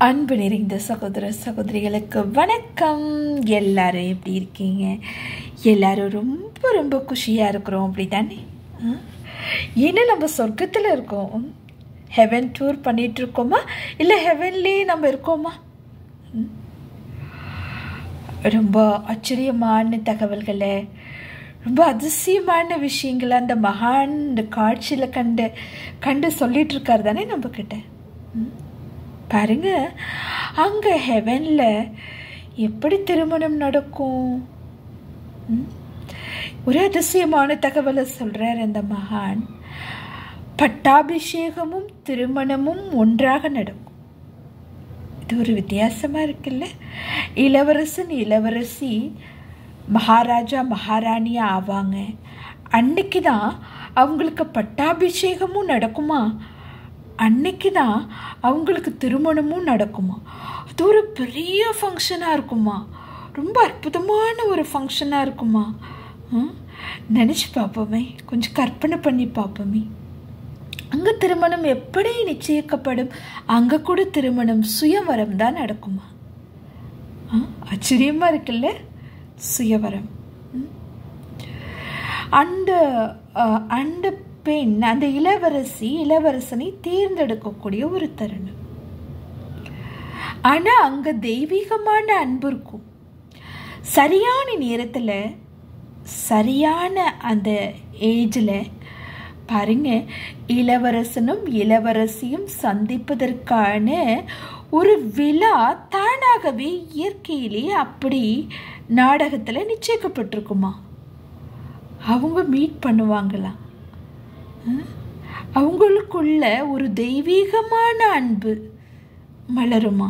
அன்பு நிறைந்த சகோதர சகோதரிகளுக்கு வணக்கம் எல்லாரும் எப்படி இருக்கீங்க எல்லாரும் ரொம்ப ரொம்ப குஷியாக இருக்கிறோம் அப்படி தானே ஏன்னா நம்ம சொர்க்கத்தில் இருக்கோம் ஹெவன் டூர் பண்ணிட்டு இருக்கோமா இல்லை ஹெவன்லேயே நம்ம இருக்கோமா ம்? ரொம்ப ஆச்சரியமான தகவல்களை ரொம்ப அதிசயமான விஷயங்களை அந்த மகான் இந்த காட்சியில் கண்டு கண்டு சொல்லிட்டு இருக்காரு தானே நம்ம கிட்ட ம்? பாருங்க அங்கே ஹெவனில் எப்படி திருமணம் நடக்கும் ம்? ஒரு அதிசயமான தகவலை சொல்கிறார் அந்த மகான் பட்டாபிஷேகமும் திருமணமும் ஒன்றாக நடக்கும் இது ஒரு வித்தியாசமாக இருக்குல்ல இளவரசன் இளவரசி மகாராஜா மகாராணியா ஆவாங்க அன்னைக்கு தான் அவங்களுக்கு பட்டாபிஷேகமும் நடக்குமா அன்னைக்கு தான் அவங்களுக்கு திருமணமும் நடக்குமா அது ஒரு பெரிய ஃபங்க்ஷனாக இருக்குமா ரொம்ப அற்புதமான ஒரு ஃபங்க்ஷனாக இருக்குமா நினச்சி பார்ப்போமே கொஞ்சம் கற்பனை பண்ணி பார்ப்போமே அங்கே திருமணம் எப்படி நிச்சயிக்கப்படும் அங்கே கூட திருமணம் சுயவரம் தான் நடக்குமா ஆ, ஆச்சரியமா இருக்குல்ல சுயவரம் ம். அந்த ஆ, அந்த பெண் அந்த இளவரசி இளவரசனை தேர்ந்தெடுக்கக்கூடிய ஒரு தருணம் ஆனா அங்க தெய்வீகமான அன்பு இருக்கும் சரியான நேரத்துல சரியான அந்த ஏஜில் பாருங்க இளவரசனும் இளவரசியும் சந்திப்பதற்கான ஒரு விழா தானாகவே இயற்கையிலே அப்படி நாடகத்தில் நிச்சயிக்கப்பட்டிருக்குமா அவங்க மீட் பண்ணுவாங்களாம் ம்? அவங்களுக்குள்ள ஒரு தெய்வீகமான அன்பு மலருமா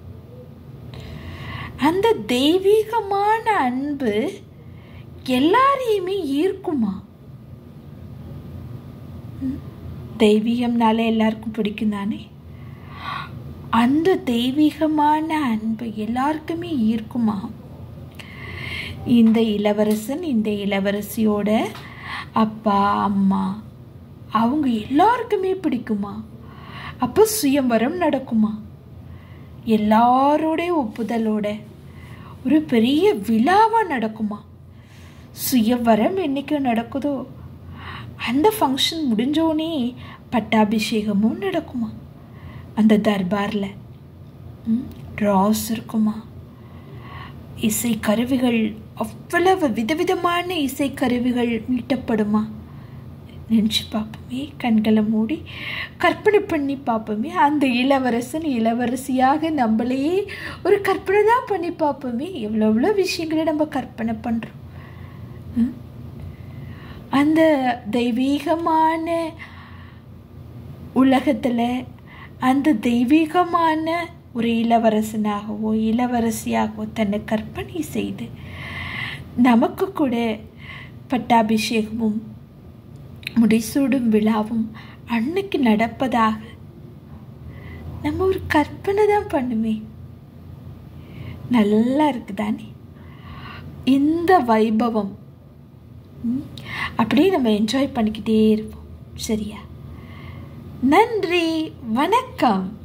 அந்த தெய்வீகமான அன்பு எல்லாரையுமே ஈர்க்குமா ம்? தெய்வீகம்னாலே எல்லாருக்கும் பிடிக்கும் தானே அந்த தெய்வீகமான அன்பு எல்லாருக்குமே ஈர்க்குமா இந்த இளவரசன் இந்த இளவரசியோட அப்பா அம்மா அவங்க எல்லாருக்குமே பிடிக்குமா அப்போ சுயம்பரம் நடக்குமா எல்லாரோட ஒப்புதலோட ஒரு பெரிய விழாவாக நடக்குமா சுயவரம் என்னைக்கு நடக்குதோ அந்த ஃபங்க்ஷன் முடிஞ்சோடனே பட்டாபிஷேகமும் நடக்குமா அந்த தர்பாரில் ராஸ் இருக்குமா இசை கருவிகள் அவ்வளவு விதவிதமான இசை கருவிகள் மீட்டப்படுமா நினச்சி பார்ப்போமே கண்களை மூடி கற்பனை பண்ணி பார்ப்போமே அந்த இளவரசன் இளவரசியாக நம்மளையே ஒரு கற்பனை தான் பண்ணி பார்ப்போமே எவ்வளோ எவ்வளோ விஷயங்களை நம்ம கற்பனை பண்ணுறோம் ம்? அந்த தெய்வீகமான உலகத்தில் அந்த தெய்வீகமான ஒரு இளவரசனாகவோ இளவரசியாகவோ தன்னை கற்பனை செய்து நமக்கு கூட பட்டாபிஷேகமும் முடிசூடும் விழாவும் அன்னைக்கு நடப்பதாக நம்ம ஒரு கற்பனை தான் பண்ணுமே நல்லா இருக்குதானே இந்த வைபவம் ம், அப்படியே நம்ம என்ஜாய் பண்ணிக்கிட்டே இருப்போம் சரியா நன்றி வணக்கம்